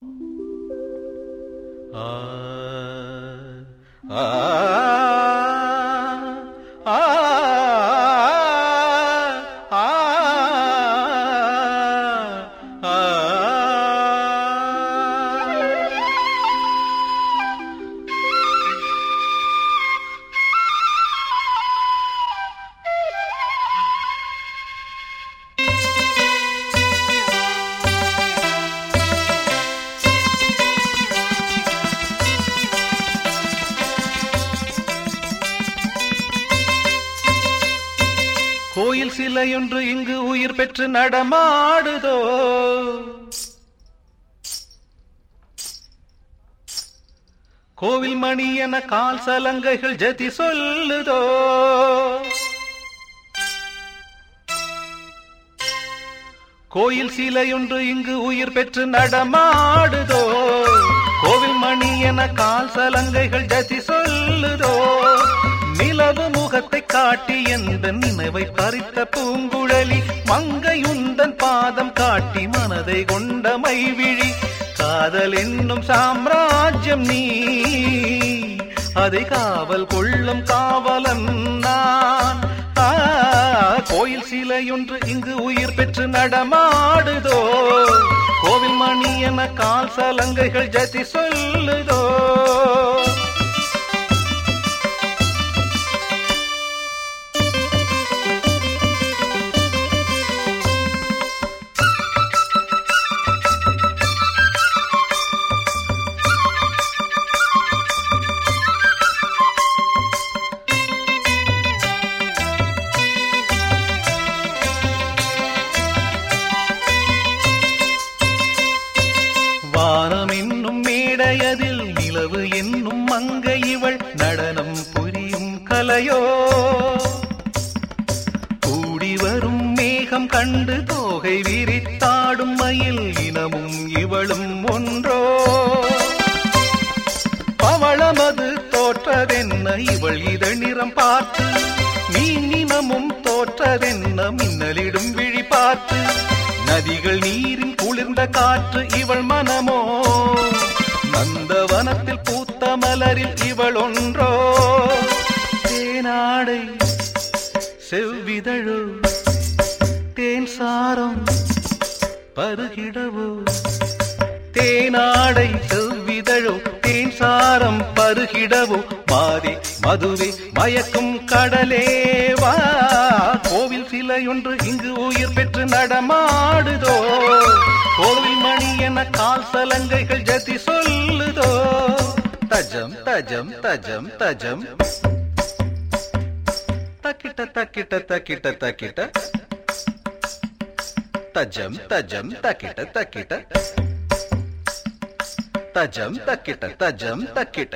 ஆ ஆ ஆ ஆ ஆ கோயில் சிலையொன்று இங்கு உயிர் பெற்று நடமாடுதோ கோவில் மணி என கால் சலங்கைகள் ஜதி சொல்லுதோ கோயில் சிலையொன்று இங்கு உயிர் பெற்று நடமாடுதோ கோவில் மணி என கால் சலங்கைகள் ஜதி சொல்லுதோ நிலவு முகத்தை காட்டி எந்த நினைவை பறித்த பூங்குழலி மங்கையுந்தன் பாதம் காட்டி மனதை கொண்ட மைவிழி காதல் என்னும் சாம்ராஜ்யம் நீ அதை காவல் கொள்ளும் காவலன் நான் ஆ, கோயில் சிலையொன்று இங்கு உயிர் பெற்று நடமாடுதோ கோவில் மணி என கால் சலங்கைகள் ஜதி சொல்லுதோ வானம் என்னும் மேடையதில் நிலவு என்னும் மங்கை இவள் நடனம் புரியும் கலையோ கூடி வரும் மேகம் கண்டு தோகை விரித்தாடும் மயில் இனமும் இவளும் ஒன்றோ பவளமது தோற்றதென்ன இவள் இதழ் நிறம் பார்த்து மீனினமும் தோற்றதென்ன மின்னலிடும் விழி பார்த்து நதிகள் நீரின் குளிர்ந்த காற்று இவள் மனமோ நந்தவனத்தில் பூத்த மலரில் இவள் ஒன்றோ தேனாடை செவ்விதழோ தேன் சாரம் பருகிடவோ தேனாடை செவ்விதழோ தேன் சாரம் பருகிடவோ மாறி மதுவே மயக்கும் கடலே வா கோவில் சிலையொன்று இங்கு உயிர் பெற்று நடமாடுதோ கோவில் மணி என கால் சலங்கைகள் ஜதி சொல்லுதோ தஜம் தஜம் தஜம் தஜம் தக்கிட்ட தக்கிட்ட தக்கிட்ட தக்கிட்ட தஜம் தஜம் தக்கிட்ட தக்கிட்ட தஜம் தக்கிட்ட தஜம் தக்கிட்ட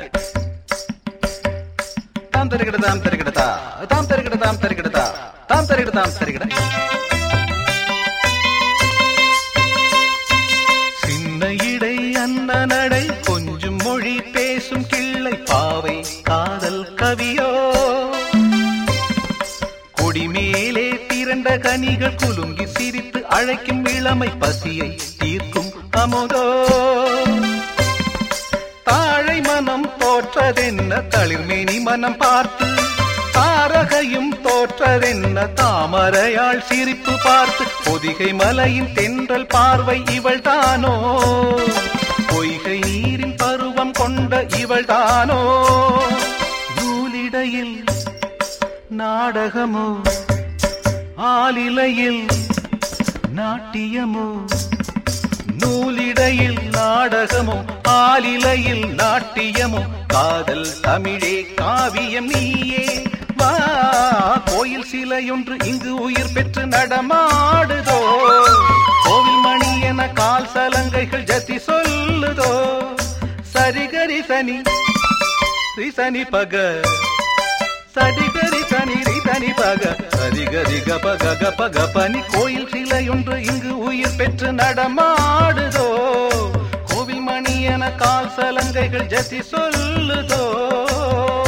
தாம் தருகிட தாம் தருகிடதா தாம் தருகிட தாம் தருகிடதா தாம் தருகிட தாம் தருகிட சின்ன இடை அன்ன நடை கொஞ்சம் மொழி பேசும் கிள்ளை பாவை காதல் கவியோ கொடிமேலே திரண்ட கனிகள் குலுங்கி சிரித்து அழைக்கும் இளமை பசியை தீர்க்கும் அமுதோ தாழை மனம் தோற்றதென்ன தளிர்மேனி மனம் பார்த்து தாரகையும் தோற்றதென்ன தாமரையாள் சிரிப்பு பார்த்து பொதிகை மலையின் தென்றல் பார்வை இவள் தானோ பொய்கை நீரின் பருவம் கொண்ட இவள் தானோ நூலிடையில் நாடகமோ ஆலிலையில் நாட்டியமோ நூலிடையில் நாடகமோ ஆலிலையில் நாட்டியமோ காதல் தமிழே காவியம் நீயே வா கோயில் சிலையொன்று இங்கு உயிர் பெற்று நடமாடுதோ கோவில் மணி என கால் சலங்கைகள் ஜதி சொல்லுதோ சரிகரி சனி ரிசனி பக சடிகரி சனி ரிசனி பக சரிகரி கப கக பக பனி கோயில் சிலையொன்று இங்கு உயிர் பெற்று நடமாடுதோ கோவில் மணி என கால் சலங்கைகள் ஜதி சொல்லுதோ